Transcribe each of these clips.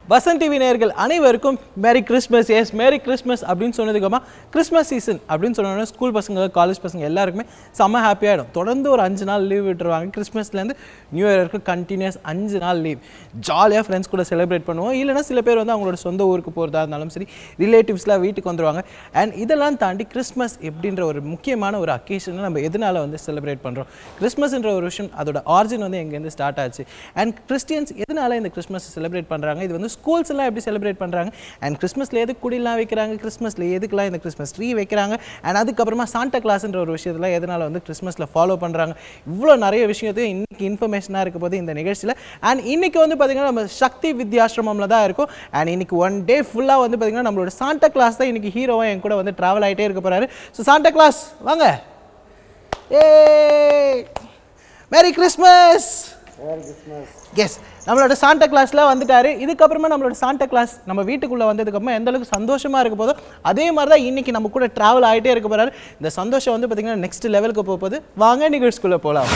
Vasanth TV நேயர்கள் அனைவருக்கும் merry Christmas yes merry Christmas அப்படின்னு சொன்னதுக்கப்புறமா கிறிஸ்மஸ் சீசன் அப்படின்னு சொன்னோன்னா ஸ்கூல் பசங்க காலேஜ் பசங்க எல்லாருக்குமே செம்ம ஹாப்பியாகிடும் தொடர்ந்து ஒரு அஞ்சு நாள் லீவ் விட்டுருவாங்க கிறிஸ்மஸ்லேருந்து நியூ இயர் வரைக்கும் கண்டினியூஸ் அஞ்சு நாள் லீவ் ஜாலியாக ஃப்ரெண்ட்ஸ் கூட செலிப்ரேட் பண்ணுவோம் இல்லைனா சில பேர் வந்து அவங்களோட சொந்த ஊருக்கு போகிறதா இருந்தாலும் சரி ரிலேட்டிவ்ஸ்லாம் வீட்டுக்கு வந்துருவாங்க அண்ட் இதெல்லாம் தாண்டி கிறிஸ்மஸ் எப்படின்ற ஒரு முக்கியமான ஒரு அக்கேஷனை நம்ம எதனால வந்து செலிப்ரேட் பண்ணுறோம் கிறிஸ்மஸ்ன்ற ஒரு விஷயம் அதோட ஆரிஜின் வந்து எங்கேருந்து ஸ்டார்ட் ஆச்சு அண்ட் கிறிஸ்டியன்ஸ் எதனால இந்த கிறிஸ்மஸ் செலிப்ரேட் பண்ணுறாங்க இது வந்து ஸ்கூல்ஸ் எல்லாம் எப்படி செலிப்ரேட் பண்ணுறாங்க அண்ட் கிறிஸ்மஸில் எதுக்கு குடிலாம் வைக்கிறாங்க கிறிஸ்மஸில் எதுக்கெல்லாம் இந்த கிறிஸ்மஸ் ட்ரீ வைக்கிறாங்க அண்ட் அதுக்கப்புறமா சாண்டா கிளாஸ்ன்ற ஒரு விஷயத்தில் எதனால வந்து கிறிஸ்மஸில் ஃபாலோ பண்ணுறாங்க இவ்வளோ நிறைய விஷயத்தையும் இன்னைக்கு இன்ஃபர்மேஷனாக இருக்க போது இந்த நிகழ்ச்சியில் அண்ட் இன்னைக்கு வந்து பார்த்திங்கன்னா நம்ம சக்தி வித்யாசிரமம்ல தான் இருக்கும் அண்ட் இன்னைக்கு ஒன் டே ஃபுல்லாக வந்து பார்த்திங்கன்னா நம்மளோட சாண்டா கிளாஸ் தான் இன்னைக்கு ஹீரோவாக என் கூட வந்து ட்ராவல் ஆகிட்டே இருக்க போகிறாரு ஸோ சாண்டா கிளாஸ் வாங்க ஏ மேரி கிறிஸ்மஸ் எஸ் நம்மளோட சாண்டா கிளாஸ்லாம் வந்துட்டாரு இதுக்கப்புறமா நம்மளோட சாண்டா கிளாஸ் நம்ம வீட்டுக்குள்ளே வந்ததுக்கப்புறமா எந்த அளவுக்கு சந்தோஷமாக இருக்க போதோ அதே மாதிரி தான் இன்னைக்கு நம்ம கூட ட்ராவல் ஆகிட்டே இருக்க போறாரு இந்த சந்தோஷம் வந்து பார்த்திங்கன்னா நெக்ஸ்ட் லெவலுக்கு போக போகுது வாங்க நிகழ்ச்சிக்குள்ளே போகலாம்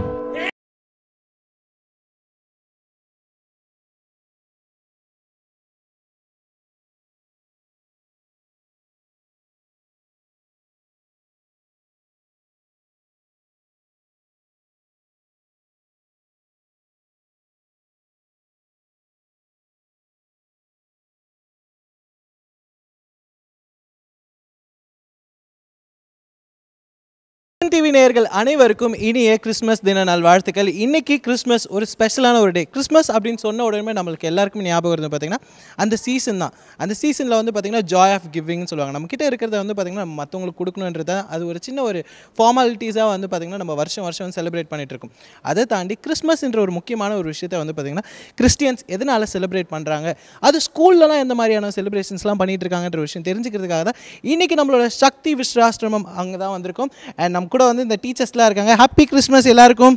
டிவி நேயர்கள் அனைவருக்கும் இனிய கிறிஸ்மஸ் தின நாள் வாழ்த்துக்கள் இன்னைக்கு கிறிஸ்மஸ் ஒரு ஸ்பெஷலான ஒரு டே கிறிஸ்மஸ் அப்படின்னு சொன்ன உடனே நம்மளுக்கு எல்லாருக்கும் ஞாபகம் வருது பார்த்தீங்கன்னா அந்த சீசன் தான் அந்த சீசனில் வந்து பார்த்தீங்கன்னா ஜாய் ஆஃப் கிவிங்னு சொல்லுவாங்க நம்ம கிட்ட இருக்கிறத வந்து பார்த்தீங்கன்னா நம்ம மற்றவங்களுக்கு கொடுக்கணுன்றது அது ஒரு சின்ன ஒரு ஃபார்மாலிட்டிஸாக வந்து பார்த்தீங்கன்னா நம்ம வருஷம் வருஷம் செலிப்ரேட் பண்ணிட்டு இருக்கோம் அதை தாண்டி கிறிஸ்மஸ்ன்ற ஒரு முக்கியமான ஒரு விஷயத்தை வந்து பார்த்தீங்கன்னா கிறிஸ்டியன்ஸ் எதனால செலிப்ரேட் பண்ணுறாங்க அது ஸ்கூல்லலாம் எந்த மாதிரியான செலிப்ரேஷன்ஸ்லாம் பண்ணிட்டு இருக்காங்கன்ற விஷயம் தெரிஞ்சுக்கிறதுக்காக தான் இன்னைக்கு நம்மளோட சக்தி விஸ்ராசிரமம் அங்கே தான் வந்திருக்கோம் அண்ட் நம்ம கூட வந்து இந்த டீச்சர்ஸ்லாம் இருக்காங்க ஹாப்பி கிறிஸ்மஸ் எல்லாருக்கும்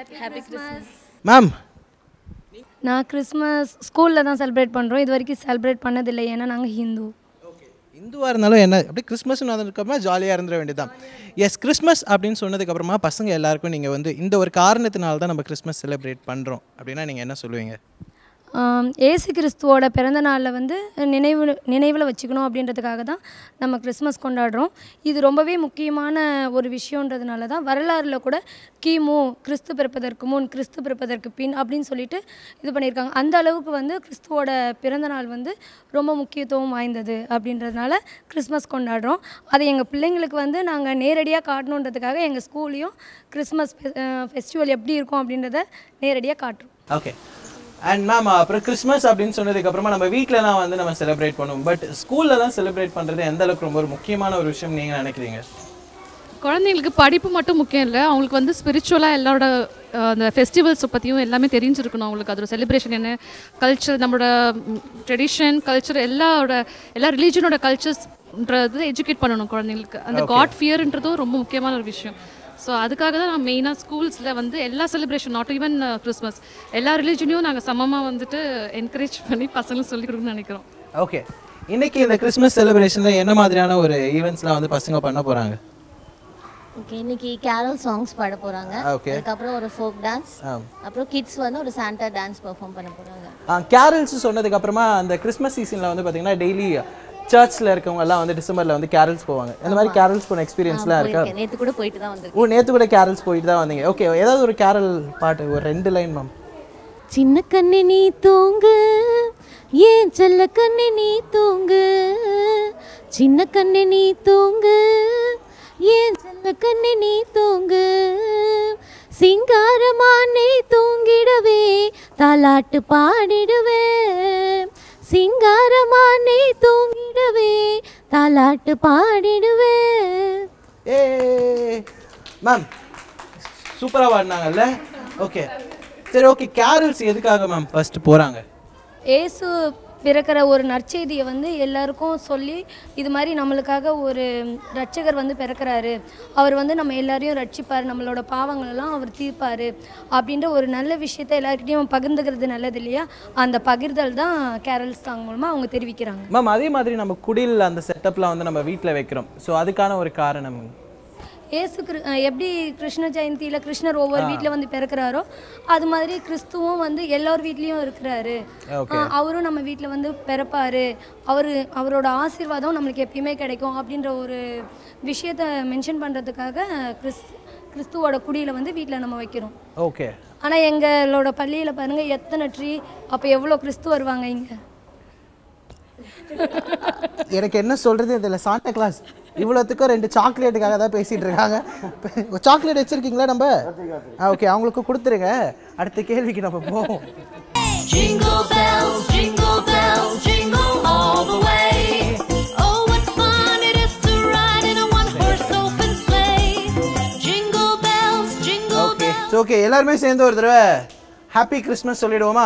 மேம் நான் கிறிஸ்மஸ் ஸ்கூலில் தான் செலிப்ரேட் பண்ணுறோம் இது வரைக்கும் செலிப்ரேட் பண்ணதில்லை ஏன்னா நாங்கள் ஹிந்து இந்துவாக இருந்தாலும் என்ன அப்படி கிறிஸ்மஸ்னு வந்ததுக்கப்புறமா ஜாலியாக இருந்துட வேண்டியதுதான் எஸ் கிறிஸ்மஸ் அப்படின்னு சொன்னதுக்கப்புறமா பசங்க எல்லாருக்கும் நீங்கள் வந்து இந்த ஒரு காரணத்தினால தான் நம்ம கிறிஸ்மஸ் செலிப்ரேட் பண்ணுறோம் அப்படின்னா நீங்கள் என்ன சொல்லுவீங்க ஆம், இயேசு கிறிஸ்துவோட பிறந்த நாளில் வந்து நினைவு நினைவில் வச்சுக்கணும் அப்படின்றதுக்காக தான் நம்ம கிறிஸ்மஸ் கொண்டாடுறோம் இது ரொம்பவே முக்கியமான ஒரு விஷயன்றதுனால தான் வரலாறில் கூட கிமு கிறிஸ்து பிறப்பதற்கு முன் கிறிஸ்து பிறப்பதற்கு பின் அப்படின்னு சொல்லிட்டு இது பண்ணியிருக்காங்க அந்த அளவுக்கு வந்து கிறிஸ்துவோட பிறந்த நாள் வந்து ரொம்ப முக்கியத்துவம் வாய்ந்தது அப்படின்றதுனால கிறிஸ்மஸ் கொண்டாடுறோம் அதை எங்கள் பிள்ளைங்களுக்கு வந்து நாங்கள் நேரடியாக காட்டணுன்றதுக்காக எங்கள் ஸ்கூல்லையும் கிறிஸ்மஸ் ஃபெஸ்டிவல் எப்படி இருக்கும் அப்படின்றத நேரடியாக காட்டுறோம் ஓகே அண்ட் மேம் அப்புறம் கிறிஸ்மஸ் அப்படின்னு சொன்னதுக்கப்புறமா நம்ம வீட்டிலலாம் வந்து நம்ம செலிப்ரேட் பண்ணுவோம் பட் ஸ்கூலில் தான் செலிப்ரேட் பண்ணுறது எந்த அளவுக்கு ரொம்ப ஒரு முக்கியமான ஒரு விஷயம் நீங்கள் நினைக்கிறீங்க குழந்தைங்களுக்கு படிப்பு மட்டும் முக்கியம் இல்லை அவங்களுக்கு வந்து ஸ்பிரிச்சுவலாக எல்லாரோட அஹ், அந்த ஃபெஸ்டிவல்ஸை பற்றியும் எல்லாமே தெரிஞ்சிருக்கணும் அவங்களுக்கு அதோட செலிப்ரேஷன் என்ன கல்ச்சர் நம்மளோட ட்ரெடிஷன் கல்ச்சர் எல்லாரோட எல்லா ரிலீஜனோட கல்ச்சர்ஸ்ன்றது எஜுகேட் பண்ணணும் குழந்தைங்களுக்கு அந்த காட் ஃபியர்ன்றதும் ரொம்ப முக்கியமான ஒரு விஷயம் ஸோ அதுக்காக தான் நான் மெயினாக ஸ்கூல்ஸில் வந்து எல்லா செலிப்ரேஷன் நாட் ஈவன் கிறிஸ்மஸ் எல்லா ரிலீஜனையும் நாங்கள் சமமாக வந்துட்டு என்கரேஜ் பண்ணி பசங்களுக்கு சொல்லிக் கொடுக்கணும்னு நினைக்கிறோம் ஓகே இன்னைக்கு இந்த கிறிஸ்மஸ் செலிப்ரேஷனில் என்ன மாதிரியான ஒரு ஈவெண்ட்ஸ்லாம் வந்து பசங்க பண்ண போகிறாங்க ஓகே இன்னைக்கு கேரல் சாங்ஸ் பாட போறாங்க Okay. அதுக்கப்புறம் ஒரு ஃபோக் டான்ஸ் ஆ. அப்புறம் கிட்ஸ் வந்து ஒரு சாண்டா டான்ஸ் பெர்ஃபார்ம் பண்ண போறாங்க கேரல்ஸ் சொன்னதுக்கப்புறமா அந்த கிறிஸ்மஸ் சீசனில் வந்து பார்த்தீங்கன்னா டெய்லி சர்ச்சில் இருக்கவங்க எல்லாம் வந்து டிசம்பரில் வந்து கேரல்ஸ் போவாங்க இந்த மாதிரி கேரல்ஸ் போன எக்ஸ்பீரியன்ஸ்லாம் இருக்கா போயிருக்கேன் நேத்து கூட போயிட்டு தான் வந்திருக்கேன் ஓ நேற்று கூட கேரல்ஸ் போயிட்டு தான் வந்தீங்க ஓகே ஏதாவது ஒரு கேரல் பாட்டு ஒரு ரெண்டு லைன் மேம் சின்ன கண்ணு நீ தூங்கு ஏன் செல்ல கண்ணு நீ தூங்கு சின்ன கண்ணு நீ தூங்கு ஏன் செல்ல கண்ணு நீ தூங்கு சிங்காரமானே தூங்கிடவே தாலாட்டு பாடிடுவே சிங்காரமானே தூங்கிடவே தாலாட்டு பாடிடுவே ஏ மேம் சூப்பராக பாடினாங்கல்ல ஓகே சரி ஓகே கேரல்ஸ் எதுக்காக மேம் ஃபர்ஸ்ட் போகிறாங்க ஏசு பிறக்கிற ஒரு நற்செய்தியை வந்து எல்லாருக்கும் சொல்லி இது மாதிரி நம்மளுக்காக ஒரு ரட்சகர் வந்து பிறக்கிறாரு அவர் வந்து நம்ம எல்லாரையும் ரட்சிப்பார் நம்மளோட பாவங்களெல்லாம் அவர் தீர்ப்பார் அப்படின்ற ஒரு நல்ல விஷயத்தை எல்லாருக்கிட்டையும் பகிர்ந்துக்கிறது நல்லது இல்லையா அந்த பகிர்தல் தான் கேரல்ஸ் சாங் மூலமாக அவங்க தெரிவிக்கிறாங்க மேம் அதே மாதிரி நம்ம குடில் அந்த செட்டப்லாம் வந்து நம்ம வீட்டில் வைக்கிறோம் ஸோ அதுக்கான ஒரு காரணம் ஏசு கிரு அஹ் எப்படி கிருஷ்ண ஜெயந்தியில் கிருஷ்ணர் ஒவ்வொரு வீட்டில் வந்து பிறக்கிறாரோ அது மாதிரி கிறிஸ்துவும் வந்து எல்லார் வீட்லேயும் இருக்கிறாரு அஹ் அவரும் நம்ம வீட்டில் வந்து பிறப்பாரு அவர் அவரோட ஆசீர்வாதம் நம்மளுக்கு எப்பயுமே கிடைக்கும் அப்படின்ற ஒரு விஷயத்த மென்ஷன் பண்ணுறதுக்காக கிறிஸ் கிறிஸ்துவோட குடியில் வந்து வீட்டில் நம்ம வைக்கிறோம் ஓகே ஆனால் எங்களோட பள்ளியில் பாருங்கள் எத்தனை ட்ரீ அப்போ எவ்வளோ கிறிஸ்து வருவாங்க இங்கே எனக்கு என்ன சொல்றது இதில் சாண்டா கிளாஸ் இவ்வளோத்துக்கும் ரெண்டு சாக்லேட்டுக்காக தான் பேசிட்டு இருக்காங்க சாக்லேட் வச்சிருக்கீங்களா நம்ம ஓகே அவங்களுக்கு கொடுத்துருங்க அடுத்த கேள்விக்கு நம்ம போவோம் Jingle bells, jingle bells, jingle all the way. Oh, what fun it is to ride in a one-horse open sleigh. Jingle bells, jingle okay okay எல்லாருமே சேர்ந்து ஒரு தடவை ஹாப்பி கிறிஸ்மஸ் சொல்லிடுவோமா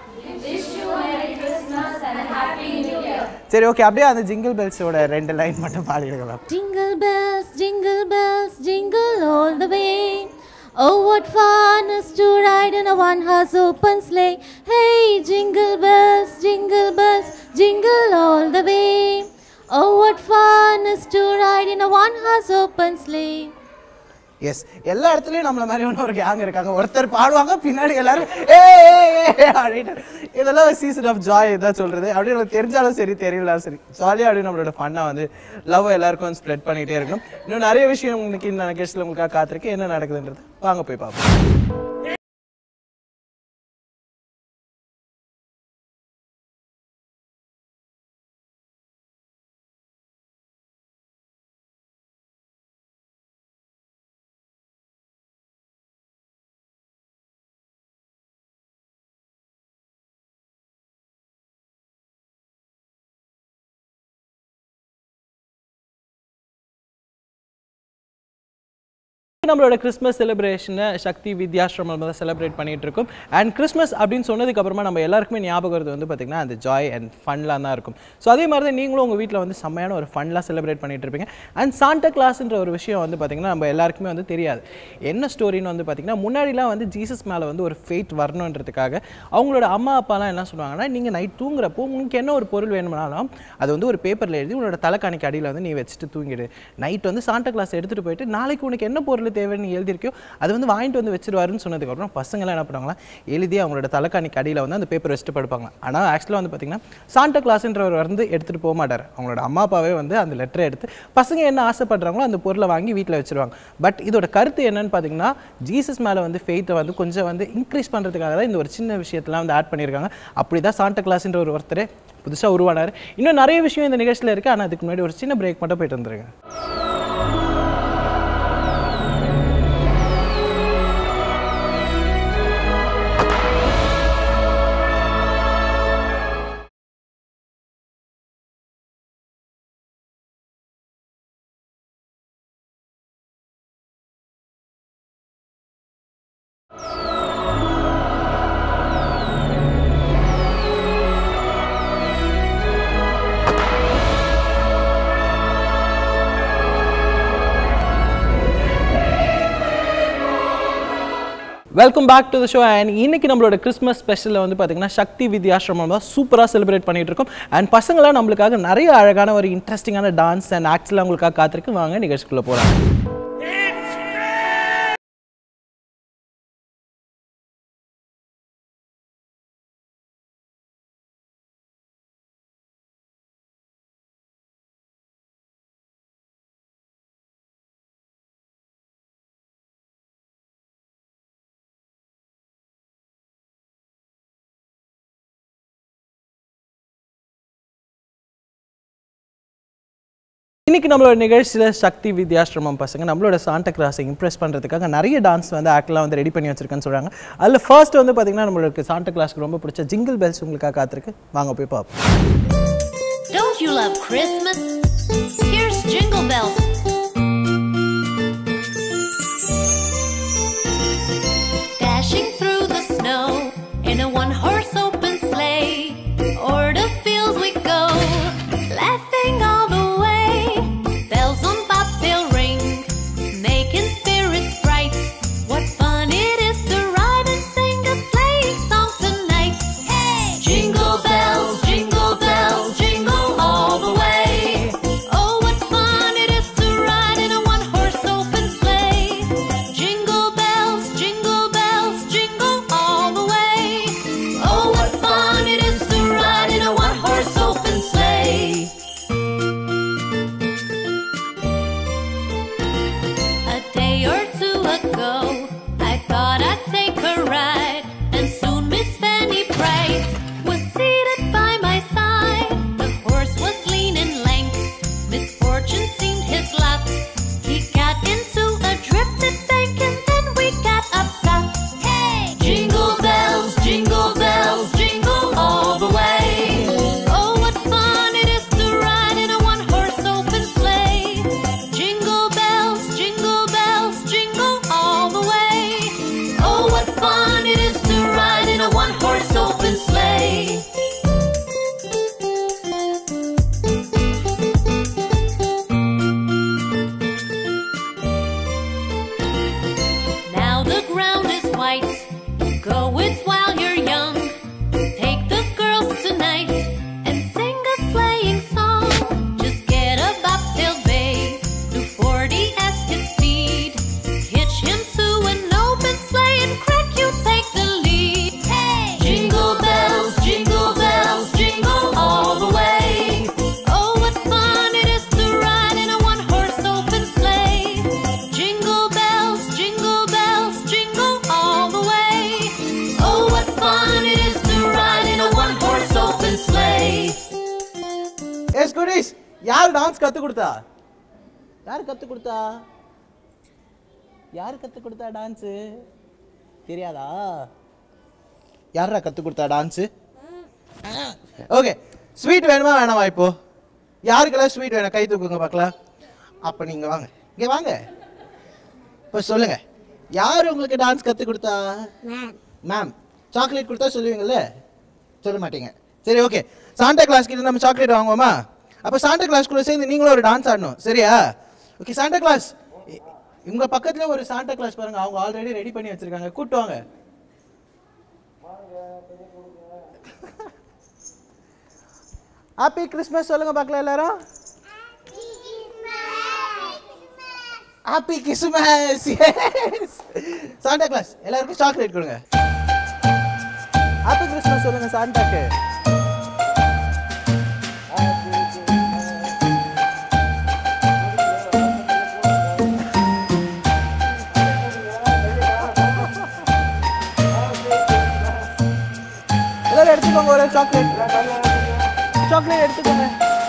சரி ஓகே அப்படியே அந்த ஜிங்கிள் பெல்ஸோட ரெண்டு லைன் மட்டும் பாடிடுங்க Jingle bells, jingle bells, jingle all the way. Oh, what fun is to ride in a one-horse open sleigh. Hey, jingle bells, jingle bells, jingle all the way. Oh, what fun is to ride in a one-horse open sleigh. Yes எல்லா இடத்துலயும் நம்மள மாதிரி ஒன்று ஒரு gang இருக்காங்க ஒருத்தர் பாடுவாங்க பின்னாடி எல்லாரும் ஏ அப்படின்னு இதெல்லாம் சீசன் ஆஃப் ஜாய் தான் சொல்றது அப்படின்னு எனக்கு தெரிஞ்சாலும் சரி தெரியலாம் சரி ஜாலியாக அப்படின்னு நம்மளோட ஃபன்னா வந்து லவ் எல்லாருக்கும் ஸ்ப்ரெட் பண்ணிட்டே இருக்கணும் இன்னும் நிறைய விஷயம் இன்னைக்கு இந்த நிகழ்ச்சியில் உங்களுக்காக காத்திருக்கு என்ன நடக்குதுன்றது வாங்க போய் பார்ப்போம் நம்மளோட கிறிஸ்மஸ் செலிப்ரேஷனை சக்தி வித்யாசிரமம் தான் செலிப்ரேட் பண்ணிட்டு இருக்கோம் அண்ட் கிறிஸ்மஸ் அப்படின்னு சொன்னதுக்கு அப்புறமா நம்ம எல்லாருக்குமே ஞாபகம் வருது வந்து பார்த்திங்கன்னா அந்த ஜாய் அண்ட் ஃபன்லாம் தான் இருக்கும் ஸோ அதே மாதிரி தான் நீங்களும் உங்கள் வீட்டில் வந்து செம்மையான ஒரு ஃபன்லாம் செலிப்ரேட் பண்ணிட்டு இருப்பீங்க அண்ட் சாண்டா கிளாஸ்ன்ற ஒரு விஷயம் வந்து பார்த்திங்கன்னா நம்ம எல்லாருக்குமே வந்து தெரியாது என்ன ஸ்டோரின்னு வந்து பார்த்திங்கன்னா முன்னாடிலாம் வந்து ஜீசஸ் மேலே வந்து ஒரு ஃபெய்த் வரணுன்றதுக்காக அவங்களோட அம்மா அப்பாலாம் என்ன சொல்லுவாங்கன்னா நீங்கள் நைட் தூங்குறப்போ உங்களுக்கு என்ன ஒரு பொருள் வேணும்னாலும் அது வந்து ஒரு பேப்பரில் எழுதி உன்னோட தலைக்காணிக்கு அடியில் வந்து நீ வச்சுட்டு தூங்கிடு நைட் வந்து சாண்டா கிளாஸ் எடுத்துகிட்டு போயிட்டு நாளைக்கு உனக்கு என்ன பொருள் தேவைன்னு நீ எழுதியிருக்கியோ அது வந்து வாங்கிட்டு வந்து வச்சிருவாருன்னு சொன்னதுக்கப்புறம் பசங்களாம் என்ன பண்ணுவாங்களா எழுதி அவங்களோட தலைக்காணிக்கு அடியில் வந்து அந்த பேப்பர் வச்சுட்டு படுப்பாங்க ஆனால் ஆக்சுவலாக வந்து பார்த்திங்கன்னா சாண்டா கிளாஸ்ன்றவர் வந்து எடுத்துகிட்டு போக மாட்டார் அவங்களோட அம்மா அப்பாவே வந்து அந்த லெட்டரை எடுத்து பசங்க என்ன ஆசைப்படுறாங்களோ அந்த பொருளை வாங்கி வீட்டில் வச்சிருவாங்க பட் இதோட கருத்து என்னன்னு பார்த்தீங்கன்னா ஜீசஸ் மேலே வந்து ஃபெய்த்தை வந்து கொஞ்சம் வந்து இன்க்ரீஸ் பண்ணுறதுக்காக தான் இந்த ஒரு சின்ன விஷயத்தெல்லாம் வந்து ஆட் பண்ணியிருக்காங்க அப்படி தான் சாண்டா கிளாஸ்ன்ற ஒரு ஒருத்தர் புதுசாக உருவானார் இன்னும் நிறைய விஷயம் இந்த நிகழ்ச்சியில் இருக்குது ஆனால் அதுக்கு முன்னாடி ஒரு சின்ன பிரேக் மட்டும் போயிட்டு வந்துருங்க welcome back to the show and இன்னைக்கு நம்மளோட கிறிஸ்மஸ் ஸ்பெஷலில் வந்து பார்த்தீங்கன்னா சக்தி வித்யாசிரமம் தான் சூப்பராக செலிப்ரேட் பண்ணிட்டு இருக்கோம் அண்ட் பசங்களாம் நம்மளுக்காக நிறைய அழகான ஒரு இன்ட்ரெஸ்டிங்கான டான்ஸ் அண்ட் ஆக்ட்ஸ்லாம் உங்களுக்காக காத்திருக்கு வாங்க நிகழ்ச்சிக்குள்ளே போகலாம் இன்னைக்கு நம்மளோட நிகழ்ச்சியில் சக்தி வித்யாசிரமம் பசங்க நம்மளோட சாண்டா கிளாஸை இம்ப்ரெஸ் பண்ணுறதுக்காக நிறைய டான்ஸ் வந்து ஆக்ட்லாம் வந்து ரெடி பண்ணி வச்சிருக்கேன்னு சொல்கிறாங்க அதில் ஃபர்ஸ்ட் வந்து பார்த்தீங்கன்னா நம்மளுக்கு சாண்டா கிளாஸ்க்கு ரொம்ப பிடிச்ச ஜிங்கிள் பெல்ஸ் உங்களுக்காக காத்திருக்கு வாங்க போய் பார்ப்போம் Don't you love Christmas? Here's Jingle Bells. Dashing through the snow in a one horse open sleigh. O'er the fields we go, laughing all the way. Bells on bobtail ring, making spirits bright. What fun it is to ride and sing a sleighing song tonight. Hey! Jingle bells, jingle bells, jingle all the way. Oh, what fun it is to ride in a one horse open cuties யார் dance கத்து கொடுத்தா யார் கத்து கொடுத்தா யார் கத்து கொடுத்தா dance தெரியாதா யாரா கத்து கொடுத்தா டான்ஸு ஓகே ஸ்வீட் வேணுமா வேணாமா இப்போ யாருக்கெல்லாம் ஸ்வீட் வேணும் கை தூக்குங்க பார்க்கலாம் அப்போ நீங்கள் வாங்க இங்கே வாங்க இப்போ சொல்லுங்க யார் உங்களுக்கு டான்ஸ் கத்து கொடுத்தா மேம் சாக்லேட் கொடுத்தா சொல்லுவீங்கல்ல சொல்ல மாட்டீங்க சரி ஓகே சாண்டா கிளாஸ் கிட்ட நம்ம சாக்லேட் வாங்குவோமா அப்போ சாண்டா கிளாஸ் கூட சேர்ந்து நீங்களும் ஒரு டான்ஸ் ஆடணும் சரியா ஓகே சாண்டா கிளாஸ் உங்க பக்கத்துல ஒரு சாண்டா கிளாஸ் பாருங்க அவங்க ஆல்ரெடி ரெடி பண்ணி வச்சிருக்காங்க கூட்டு வாங்க ஹாப்பி கிறிஸ்மஸ் சொல்லுங்க பார்க்கலாம் எல்லாரும் happy Christmas yes Santa Claus எல்லாருக்கும் சாக்லேட் கொடுங்க ஹாப்பி கிறிஸ்மஸ் சொல்லுங்க சாண்டாக்கு எல்லாரும் எடுத்துக்கோங்க ஒரு சாக்லேட் சாக்லேட் எடுத்துக்கோங்க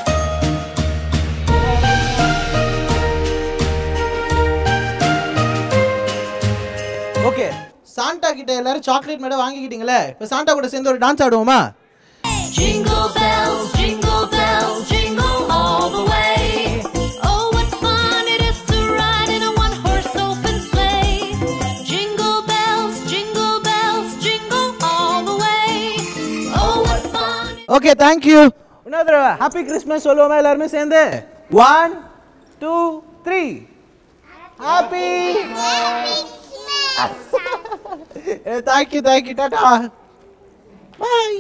ஓகே சாண்டா கிட்ட எல்லாரும் சாக்லேட் மேடம் வாங்கிக்கிட்டீங்களே இப்போ சாண்டா கூட சேர்ந்து ஒரு டான்ஸ் ஆடுவோமா Jingle bells, jingle bells, jingle all the way. Oh, what fun it is to ride in a one-horse open sleigh. Jingle bells, jingle bells, jingle all the way. Oh, what fun okay thank you இன்னொரு தடவை happy Christmas சொல்லுவோமா எல்லாருமே சேர்ந்து one two three happy thank you thank you ta-ta bye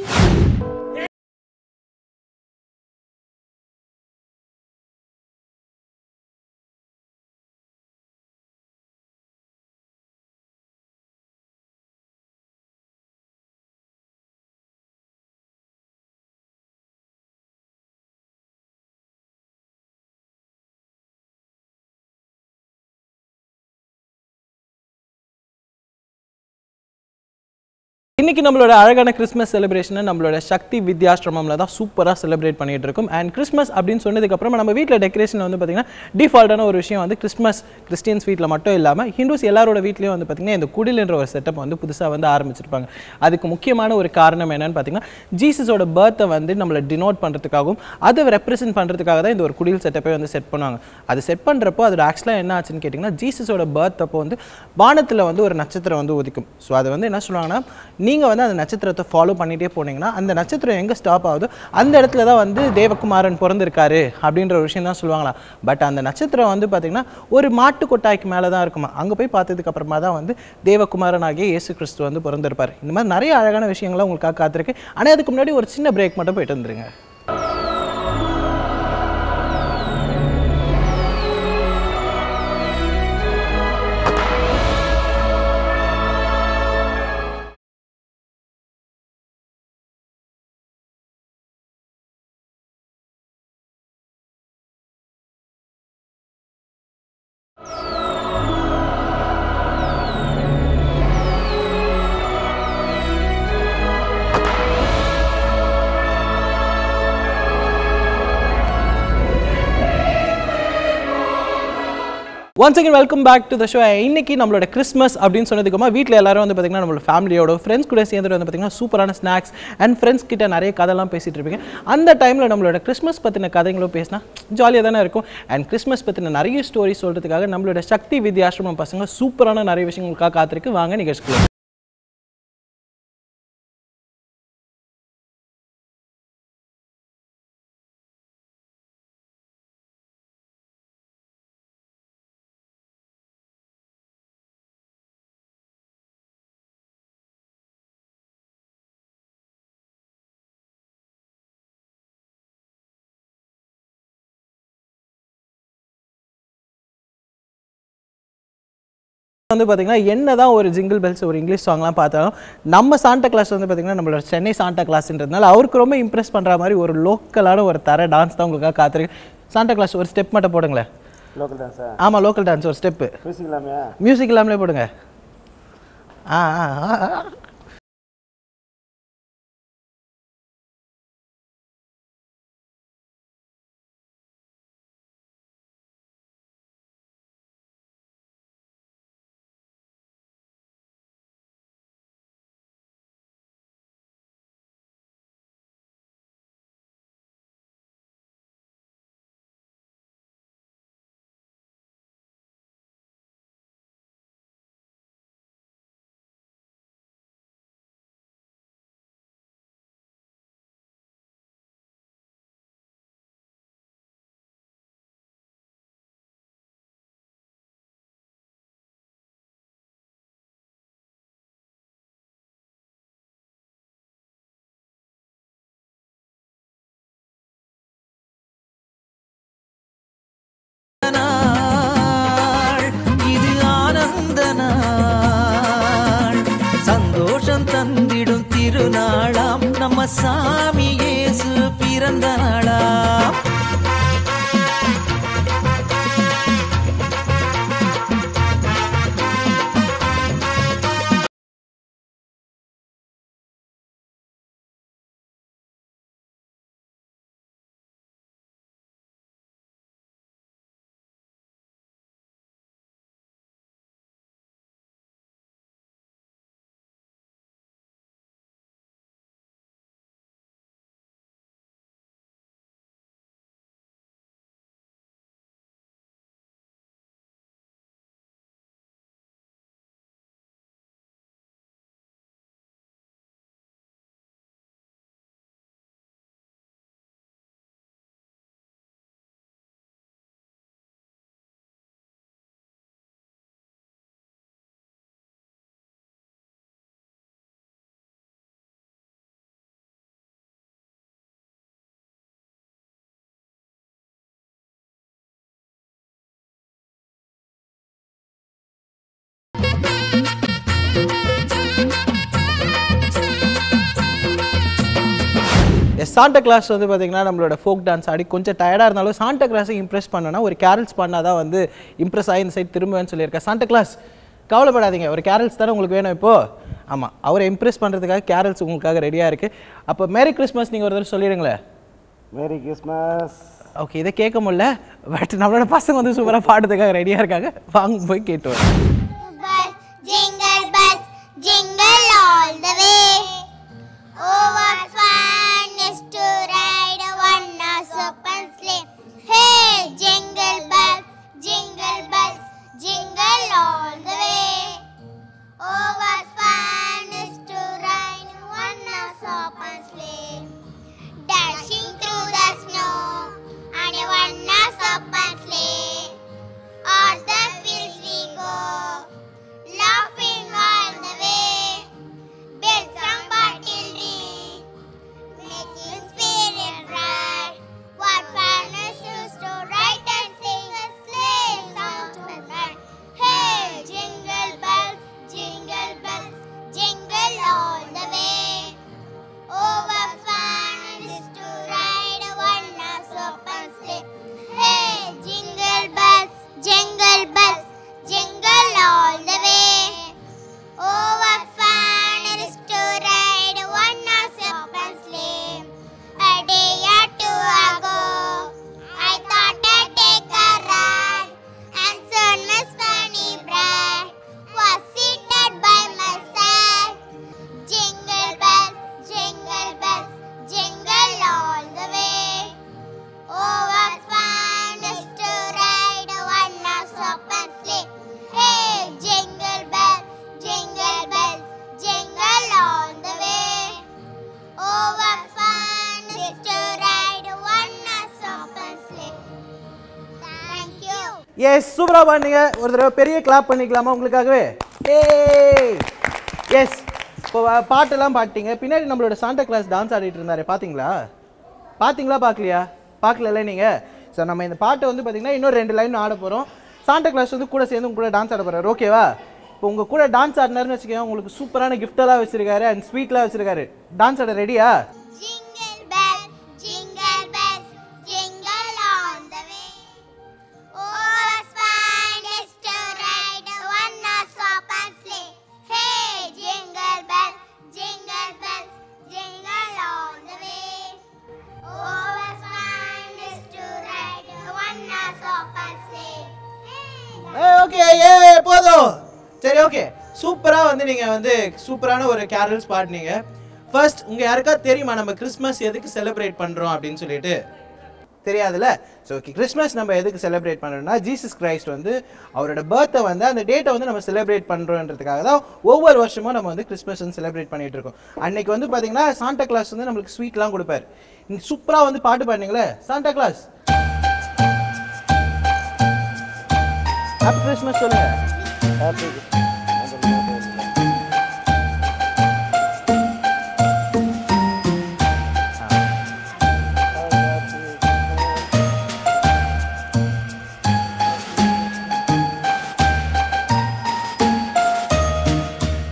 இன்னைக்கு நம்மளோட அழகான Christmas செலிப்ரேஷனை நம்மளோட சக்தி வித்யாசிரமம்ல தான் சூப்பராக செலிப்ரேட் பண்ணிட்டு இருக்கோம் அண்ட் கிறிஸ்மஸ் அப்படின்னு சொன்னதுக்கப்புறம் நம்ம வீட்டில் டெக்கரேஷன் வந்து பார்த்தீங்கன்னா டிஃபால்ட்டான ஒரு விஷயம் வந்து கிறிஸ்மஸ் கிறிஸ்டியன்ஸ் வீட்டில் மட்டும் இல்லாமல் ஹிந்துஸ் எல்லாரோட வீட்லேயும் வந்து பார்த்தீங்கன்னா இந்த குடில்ன்ற ஒரு செட்டப் வந்து புதுசாக வந்து ஆரம்பிச்சிருப்பாங்க அதுக்கு முக்கியமான ஒரு காரணம் என்னன்னு பார்த்தீங்கன்னா ஜீசஸோட பர்த்தை வந்து நம்மளை டினோட் பண்ணுறதுக்காகவும் அதை ரெப்ரசென்ட் பண்ணுறதுக்காக தான் இந்த ஒரு குடில் செட்டப்பை வந்து செட் பண்ணுவாங்க அது செட் பண்ணுறப்போ அதோட ஆக்சுவலாக என்ன ஆச்சுன்னு கேட்டிங்கன்னா ஜீசஸோட பர்த் அப்போ வந்து வானத்தில் வந்து ஒரு நட்சத்திரம் வந்து உதிக்கும் ஸோ அது வந்து என்ன சொல்லுவாங்கன்னா நீங்கள் வந்து அந்த நட்சத்திரத்தை ஃபாலோ பண்ணிகிட்டே போனீங்கன்னா அந்த நட்சத்திரம் எங்கே ஸ்டாப் ஆகுதோ அந்த இடத்துல தான் வந்து தேவகுமாரன் பிறந்திருக்காரு அப்படின்ற ஒரு விஷயம் தான் சொல்லுவாங்களா பட் அந்த நட்சத்திரம் வந்து பார்த்திங்கன்னா ஒரு மாட்டு கொட்டாய்க்கு மேலே தான் இருக்குமா அங்கே போய் பார்த்ததுக்கு அப்புறமா தான் வந்து தேவகுமாரன் ஆகிய இயேசு கிறிஸ்து வந்து பிறந்திருப்பார் இந்த மாதிரி நிறைய அழகான விஷயங்கள்லாம் உங்களுக்காக காத்திருக்கு ஆனால் அதுக்கு முன்னாடி ஒரு சின்ன பிரேக் மட்டும் போயிட்டு வந்துருங்க once again welcome back to the show இன்னைக்கு நம்மளோட கிறிஸ்மஸ் அப்படின்னு சொன்னதுக்குமா வீட்டில் எல்லாரும் வந்து பார்த்தீங்கன்னா நம்மளோட ஃபேமிலியோட ஃப்ரெண்ட்ஸ் கூட சேர்ந்துட்டு வந்து பார்த்தீங்கன்னா சூப்பரான ஸ்நாக்ஸ் அண்ட் ஃப்ரெண்ட்ஸ் கிட்ட நிறைய கதைலாம் பேசிட்டு இருப்பீங்க அந்த டைமில் நம்மளோட கிறிஸ்மஸ் பற்றின கதைங்களும் பேசினா ஜாலியாக தானே இருக்கும் அண்ட் கிறிஸ்மஸ் பற்றின நிறைய ஸ்டோரி சொல்கிறதுக்காக நம்மளோட சக்தி வித்யாசிரமம் பசங்க சூப்பரான நிறைய விஷயங்களுக்காக காத்திருக்கு வாங்க நிகழ்ச்சிக்குள்ள வந்து பார்த்தீங்கன்னா என்னதான் ஒரு ஜிங்கிள் பெல்ஸ் ஒரு இங்கிலீஷ் சாங்லாம் பார்த்தாலும் நம்ம சாண்டா கிளாஸ் வந்து பார்த்தீங்கன்னா நம்மளோட சென்னை சாண்டா கிளாஸ்ன்றதுனால அவருக்கு ரொம்ப இம்ப்ரெஸ் பண்ணுற மாதிரி ஒரு லோக்கலான ஒரு தர டான்ஸ் தான் உங்களுக்காக காத்திருக்கு சாண்டா கிளாஸ் ஒரு ஸ்டெப் மட்டும் போடுங்களேன் லோக்கல் டான்ஸா ஆமாம் லோக்கல் டான்ஸ் ஒரு ஸ்டெப்பு மியூசிக் இல்லாமையா மியூசிக் இல்லாமலே போடுங்க ஆ ஆ ஆ, ஆ பிறந்த நாளா எஸ் சாண்டா கிளாஸ் வந்து பார்த்தீங்கன்னா நம்மளோட ஃபோக் டான்ஸ் ஆடி கொஞ்சம் டயர்டாக இருந்தாலும் சாண்டா கிளாஸை இம்ப்ரெஸ் பண்ணனா ஒரு கேரல்ஸ் பண்ணால் தான் வந்து இம்ப்ரெஸ் ஆகி இந்த சைட் திரும்புவேன்னு சொல்லியிருக்கேன் சாண்டா கிளாஸ் கவலைப்படாதீங்க ஒரு கேரல்ஸ் தானே உங்களுக்கு வேணும் இப்போ ஆமாம் அவரை இம்ப்ரெஸ் பண்ணுறதுக்காக கேரல்ஸ் உங்களுக்காக ரெடியாக இருக்குது அப்போ மேரி கிறிஸ்மஸ் நீங்கள் ஒரு தடவை சொல்லிடுங்களேன் மேரி கிறிஸ்மஸ் ஓகே இதை கேட்க முடியல பட் நம்மளோட பசங்க வந்து சூப்பராக பாடுறதுக்காக ரெடியாக இருக்காங்க வாங்க போய் கேட்டு வரோம் bells, jingle bells, jingle all the way. Oh, what fun is to ride a one-horse open sleigh. Hey, jingle bells, jingle bells, jingle all the way. Oh, what fun is to ride a one-horse open sleigh. Dashing through the snow on a one-horse open sleigh. O'er the fields we go, laughing all the way. Build some artillery, making spirit bright. What fun it is to ride and sing a sleigh song tonight. Hey, jingle bells, jingle bells, jingle all the way. Oh, what fun it is to ride a one-horse open sleigh. Hey, jingle bells, jingle bells, jingle all the way. Oh, what fun it is to ride a one-horse open sleigh. A day or two ago, I thought I'd take a ride, and soon Miss Fanny Bragg was seated by my side. Jingle bells, jingle bells, jingle all the way. Oh, what fun is to ride a one-horse open sleigh. Hey, jingle bells, jingle bells, jingle all the way. Oh, what fun is to ride a one-horse open sleigh. Thank you. Yes சூப்பராக பண்ணீங்க ஒரு தடவை பெரிய clap பண்ணிக்கலாமா உங்களுக்காகவே ஏய் S இப்போ வ- பாட்டெல்லாம் பாட்டீங்க பின்னாடி நம்மளோட சாண்டா கிளாஸ் டான்ஸ் ஆடிட்டு இருந்தாரு பார்த்தீங்களா பார்த்தீங்களா பார்க்கலையா பார்க்கல நீங்கள் ஸோ நம்ம இந்த பாட்டை வந்து பார்த்தீங்கன்னா இன்னும் ரெண்டு லைன் ஆட போகிறோம் சாண்டா கிளாஸ் வந்து கூட சேர்ந்து உங்க கூட டான்ஸ் ஆட போகிறாரு ஓகேவா இப்போ உங்கள் கூட டான்ஸ் ஆடினாருன்னு வச்சுக்கோங்க உங்களுக்கு சூப்பரான கிஃப்டெல்லாம் வச்சிருக்காரு அண்ட் ஸ்வீட்லாம் வச்சிருக்காரு டான்ஸ் ஆட ரெடியா Jingle bells, jingle bells, jingle on the way. Oh, what fun is to ride a one-horse open sleigh. Hey, jingle bells, jingle bells, jingle on the way. Oh, what fun is to ride a one-horse open sleigh. Hey, ஏ okay ஏ போதும் சரி okay சூப்பராக வந்து நீங்கள் வந்து சூப்பரான ஒரு கேரல்ஸ் பாடினீங்க ஃபர்ஸ்ட் உங்கள் யாருக்காவது தெரியுமா நம்ம கிறிஸ்மஸ் எதுக்கு செலிப்ரேட் பண்ணுறோம் அப்படின்னு சொல்லிட்டு தெரியாதுல்ல ஸோ ஓகே கிறிஸ்மஸ் நம்ம எதுக்கு செலிப்ரேட் பண்ணுறோம்னா ஜீசஸ் கிரைஸ்ட் வந்து அவரோட பர்த்தை வந்து அந்த டேட்டை வந்து நம்ம செலிப்ரேட் பண்ணுறோன்றதுக்காக தான் ஒவ்வொரு வருஷமும் நம்ம வந்து கிறிஸ்மஸ் வந்து செலிப்ரேட் பண்ணிட்டு இருக்கோம் அன்னைக்கு வந்து பார்த்தீங்கன்னா சாண்டா கிளாஸ் வந்து நம்மளுக்கு ஸ்வீட்லாம் கொடுப்பாரு நீங்க சூப்பராக வந்து பாட்டு பாடினீங்களே சாண்டா கிளாஸ் ஹாப்பி கிறிஸ்மஸ் சொல்லுங்க ஹாப்பி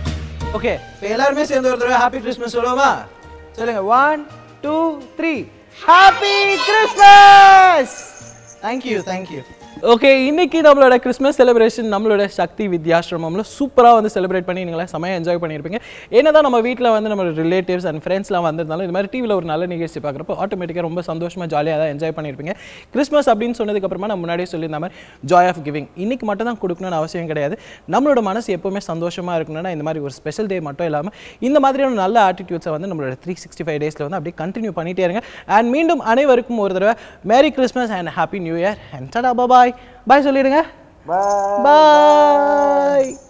ஓகே இப்போ எல்லாருமே சேர்ந்து ஒரு தடவை ஹாப்பி கிறிஸ்மஸ் சொல்லுவோமா சொல்லுங்க one two three happy Christmas thank you thank you okay இன்னைக்கு நம்மளோட கிறிஸ்மஸ் செலிப்ரேஷன் நம்மளோட சக்தி வித்யாசிரமம்ல சூப்பராக வந்து செலிப்ரேட் பண்ணி நீங்களாம் செமையாக என்ஜாய் பண்ணியிருப்பீங்க என்னதான் நம்ம வீட்டில் வந்து நம்ம ரிலேட்டிவ்ஸ் அண்ட் ஃப்ரெண்ட்ஸ்லாம் வந்திருந்தாலும் இது மாதிரி டிவியில் ஒரு நல்ல நிகழ்ச்சி பார்க்குறப்போ ஆட்டோமேட்டிக்காக ரொம்ப சந்தோஷமாக ஜாலியாக தான் என்ஜாய் பண்ணியிருப்பீங்க கிறிஸ்மஸ் அப்படின்னு சொன்னதுக்கப்புறமா நான் முன்னாடியே சொல்லியிருந்த மாதிரி ஜாய் ஆஃப் கிவிங் இன்னைக்கு மட்டும் தான் கொடுக்கணும்னு அவசியம் கிடையாது நம்மளோட மனசு எப்பவுமே சந்தோஷமாக இருக்கணும்னா இந்த மாதிரி ஒரு ஸ்பெஷல் டே மட்டும் இல்லாமல் இந்த மாதிரியான நல்ல ஆட்டிடியூட்ஸை வந்து நம்மளோட த்ரீ சிக்ஸ்டி ஃபைவ் டேஸில் வந்து அப்படியே கண்டினியூ பண்ணிட்டே இருங்க அண்ட் மீண்டும் அனைவருக்கும் ஒரு தடவை merry Christmas and happy new year and ta-ta bye பாய் சொல்லிடுங்க Bye. பாய்